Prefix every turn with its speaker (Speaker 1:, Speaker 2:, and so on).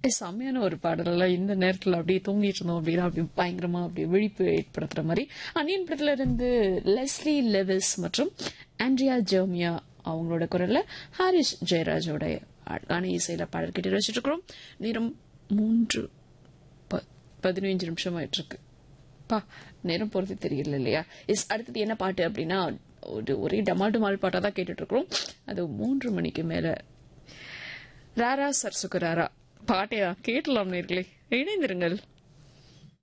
Speaker 1: ஏ, செம்மையான ஒரு பாடல இந்த நேரத்துல அப்படியே தூங்கிட்டு இருந்தோம் அப்படின்னா அப்படி பயங்கரமா அப்படியே விழிப்பு ஏற்படுத்துற மாதிரி அன்னியன் படத்துல இருந்து லெஸ்லி லெவிஸ் மற்றும் ஆண்ட்ரியா ஜெர்மியா அவங்களோட குரல்ல ஹாரிஸ் ஜெயராஜோட அழகான இசையில பாடல் கேட்டு வச்சிட்டு இருக்கிறோம் நேரம் மூன்று ப- பதினைஞ்சு நிமிஷம் ஆயிட்டு இருக்கு பா நேரம் போறது தெரியல இல்லையா இஸ் அடுத்தது என்ன பாட்டு அப்படின்னா ஒரு ஒரே டமால் டமால் பாட்டா தான் கேட்டுட்டு இருக்கிறோம் அது மூன்று மணிக்கு மேல ராரா சர்சுக்கு ராரா பாட்டையா கேட்டலாம் நேர்களே இணைந்திருங்கள்